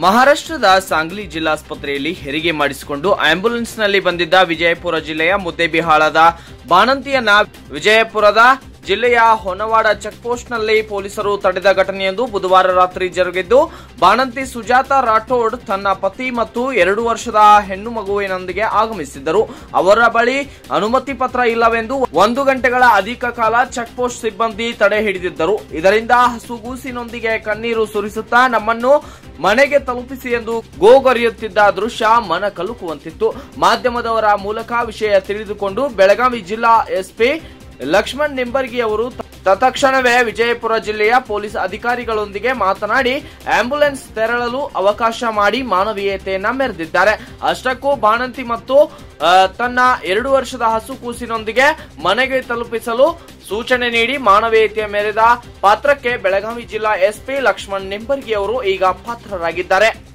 ಮಹಾರಾಷ್ಟ್ರದ ಸಾಂಗ್ಲಿ ಜಿಲ್ಲಾಸ್ಪತ್ರೆಯಲ್ಲಿ ಹೆರಿಗೆ ಮಾಡಿಸಿಕೊಂಡು ಆಂಬ್ಯುಲೆನ್ಸ್ನಲ್ಲಿ ಬಂದಿದ್ದ ವಿಜಯಪುರ ಜಿಲ್ಲೆಯ ಮುದ್ದೇಬಿಹಾಳದ ಬಾಣಂತಿಯನ್ನ ವಿಜಯಪುರದ ಜಿಲ್ಲೆಯ ಹೊನವಾಡ ಚೆಕ್ಪೋಸ್ಟ್ನಲ್ಲಿ ಪೊಲೀಸರು ತಡೆದ ಘಟನೆಯೊಂದು ಬುಧವಾರ ರಾತ್ರಿ ಜರುಗಿದ್ದು ಬಾಣಂತಿ ಸುಜಾತ ರಾಠೋಡ್ ತನ್ನ ಪತಿ ಮತ್ತು ಎರಡು ವರ್ಷದ ಹೆಣ್ಣು ಮಗುವಿನೊಂದಿಗೆ ಆಗಮಿಸಿದ್ದರು ಅವರ ಬಳಿ ಅನುಮತಿ ಪತ್ರ ಇಲ್ಲವೆಂದು ಒಂದು ಗಂಟೆಗಳ ಅಧಿಕ ಕಾಲ ಚೆಕ್ ಪೋಸ್ಟ್ ಸಿಬ್ಬಂದಿ ತಡೆ ಹಿಡಿದಿದ್ದರು ಇದರಿಂದ ಹಸುಗೂಸಿನೊಂದಿಗೆ ಕಣ್ಣೀರು ಸುರಿಸುತ್ತಾ ನಮ್ಮನ್ನು ಮನೆಗೆ ತಲುಪಿಸಿ ಎಂದು ಗೋಗರಿಯುತ್ತಿದ್ದ ದೃಶ್ಯ ಮನ ಕಲುಕುವಂತಿತ್ತು ಮಾಧ್ಯಮದವರ ಮೂಲಕ ವಿಷಯ ತಿಳಿದುಕೊಂಡು ಬೆಳಗಾವಿ ಜಿಲ್ಲಾ ಎಸ್ಪಿ ಲಕ್ಷ್ಮಣ್ ನಿಂಬರ್ಗಿ ಅವರು ತತ್ಕ್ಷಣವೇ ವಿಜಯಪುರ ಜಿಲ್ಲೆಯ ಪೊಲೀಸ್ ಅಧಿಕಾರಿಗಳೊಂದಿಗೆ ಮಾತನಾಡಿ ಆಂಬ್ಯುಲೆನ್ಸ್ ತೆರಳಲು ಅವಕಾಶ ಮಾಡಿ ಮಾನವೀಯತೆಯನ್ನ ಮೆರೆದಿದ್ದಾರೆ ಅಷ್ಟಕ್ಕೂ ಬಾಣಂತಿ ಮತ್ತು ಆ, ತನ್ನ ಎರಡು ವರ್ಷದ ಹಸು ಕೂಸಿನೊಂದಿಗೆ ಮನೆಗೆ ತಲುಪಿಸಲು ಸೂಚನೆ ನೀಡಿ ಮಾನವೀಯತೆಯ ಮೆರೆದ ಪಾತ್ರಕ್ಕೆ ಬೆಳಗಾವಿ ಜಿಲ್ಲಾ ಎಸ್ಪಿ ಲಕ್ಷ್ಮಣ್ ನಿಂಬರ್ಗಿ ಅವರು ಈಗ ಪಾತ್ರರಾಗಿದ್ದಾರೆ